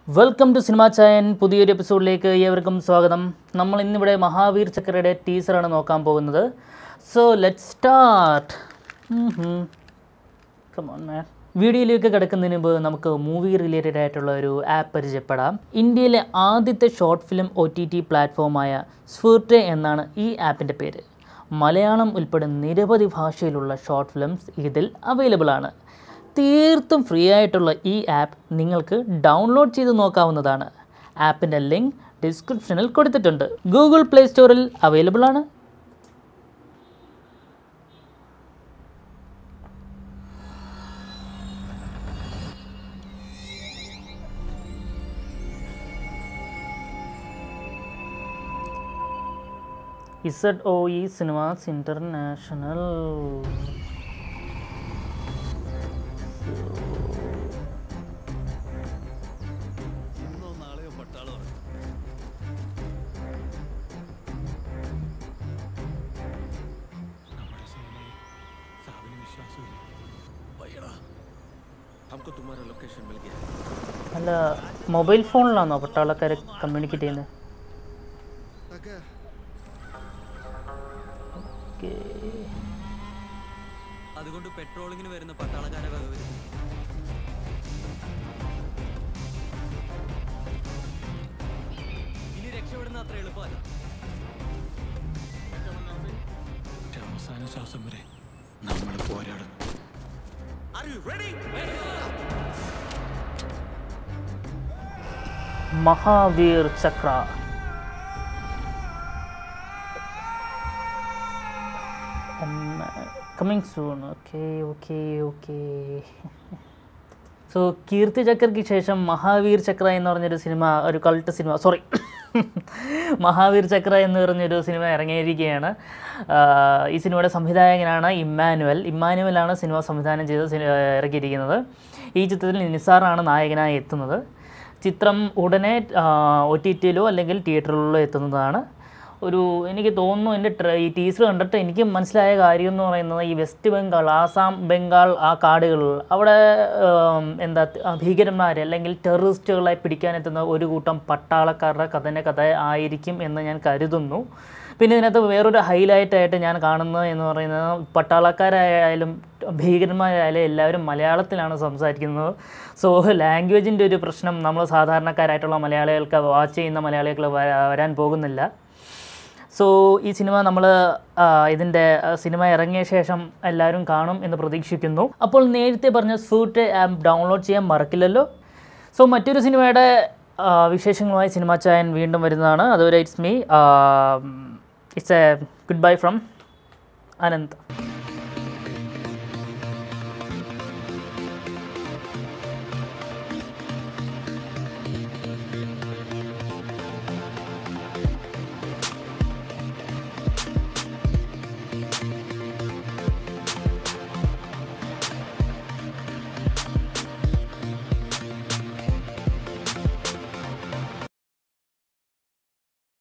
Welcome to cinema ചായൻ പുതിയൊരു എപ്പിസോഡിലേക്ക് ഏവർക്കും സ്വാഗതം നമ്മൾ ഇന്നിവിടെ മഹാവീർ ചക്രയുടെ ടീസറാണ് നോക്കാൻ പോകുന്നത് സോ ലെറ്റ് സ്റ്റാർട്ട് വീഡിയോയിലേക്ക് കിടക്കുന്നതിന് മുമ്പ് നമുക്ക് മൂവി റിലേറ്റഡ് ആയിട്ടുള്ള ഒരു ആപ്പ് പരിചയപ്പെടാം ഇന്ത്യയിലെ ആദ്യത്തെ short film O T T പ്ലാറ്റ്ഫോമായ സ്ഫൂർട്ടെ എന്നാണ് ഈ ആപ്പിൻ്റെ പേര് മലയാളം ഉൾപ്പെടെ നിരവധി ഭാഷയിലുള്ള ഷോർട്ട് ഫിലിംസ് ഇതിൽ അവൈലബിൾ ആണ് തീർത്തും ഫ്രീ ആയിട്ടുള്ള ഈ ആപ്പ് നിങ്ങൾക്ക് ഡൗൺലോഡ് ചെയ്ത് നോക്കാവുന്നതാണ് ആപ്പിൻ്റെ ലിങ്ക് ഡിസ്ക്രിപ്ഷനിൽ കൊടുത്തിട്ടുണ്ട് ഗൂഗിൾ പ്ലേ സ്റ്റോറിൽ അവൈലബിൾ ആണ് Z O E cinemas international ഇന്നോ നാളെയോ പട്ടാളം നമ്മുടെ സേനയെ സാബിന് വിശ്വാസമില്ല വയ്യടാ हमको तुम्हारा लोकेशन मिल गया അല്ല മൊബൈൽ ഫോണിലാണോ പട്ടാളക്കാരെ കമ്മ്യൂണിക്കേറ്റ് ചെയ്യുന്നത് ഓക്കേ. അതുകൊണ്ട് പെട്രോളിങ്ങിന് വരുന്ന പട്ടാളക്കാരെ വകവരുത്തി ഇനി രക്ഷപ്പെടുന്ന അത്ര എളുപ്പമല്ല അവസാന ശ്വാസം വരെ നമ്മൾ പോരാടും Mahavir Chakra coming soon okay okay okay so Kirti ചക്രയ്ക്ക് ശേഷം മഹാവീർ ചക്ര എന്ന് പറഞ്ഞൊരു സിനിമ ഒരു കൾട്ട് സിനിമ സോറി മഹാവീർ ചക്ര എന്ന് പറഞ്ഞൊരു സിനിമ ഇറങ്ങിയിരിക്കുകയാണ് ആഹ് ഈ സിനിമയുടെ സംവിധായകനാണ് ഇമ്മാനുവൽ ഇമ്മാനുവലാണ് സിനിമ സംവിധാനം ചെയ്ത് സിനി- ഇറക്കിയിരിക്കുന്നത് ഈ ചിത്രത്തിൽ നിസാറാണ് നായകനായി എത്തുന്നത് ചിത്രം ഉടനെ ഒ ടി ടിയിലോ അല്ലെങ്കിൽ തിയേറ്ററുകളിലോ എത്തുന്നതാണ് ഒരു എനിക്ക് തോന്നുന്നു എൻ്റെ ട്ര ഈ ടീസർ കണ്ടിട്ട് എനിക്ക് മനസ്സിലായ കാര്യം എന്ന് പറയുന്നത് ഈ വെസ്റ്റ് ബംഗാൾ ആസാം ബംഗാൾ ആ കാടുകൾ അവിടെ ഉം, എന്താ ആ ഭീകരന്മാർ അല്ലെങ്കിൽ ടെററിസ്റ്റുകളെ പിടിക്കാനെത്തുന്ന ഒരു കൂട്ടം പട്ടാളക്കാരുടെ കഥൻ്റെ കഥ ആയിരിക്കും എന്ന് ഞാൻ കരുതുന്നു പിന്നെ ഇതിനകത്ത് വേറൊരു ഹൈലൈറ്റ് ആയിട്ട് ഞാൻ കാണുന്നത് എന്ന് പറയുന്നത് പട്ടാളക്കാരായാലും ഭീകരന്മാരായാലും എല്ലാവരും മലയാളത്തിലാണ് സംസാരിക്കുന്നത് സോ ലാംഗ്വേജിൻ്റെ ഒരു പ്രശ്നം നമ്മൾ സാധാരണക്കാരായിട്ടുള്ള മലയാളികൾക്ക് വാച്ച് ചെയ്യുന്ന മലയാളികൾ വരാൻ പോകുന്നില്ല സോ ഈ സിനിമ നമ്മൾ ഇതിൻ്റെ സിനിമ ഇറങ്ങിയ ശേഷം എല്ലാവരും കാണും എന്ന് പ്രതീക്ഷിക്കുന്നു അപ്പോൾ നേരത്തെ പറഞ്ഞ സൂട്ട് ആപ്പ് ഡൗൺലോഡ് ചെയ്യാൻ മറക്കില്ലല്ലോ സോ മറ്റൊരു സിനിമയുടെ ആ, വിശേഷങ്ങളുമായി സിനിമ ചായൻ വീണ്ടും വരുന്നതാണ് അതുവരെ it's me it's a good bye from Anant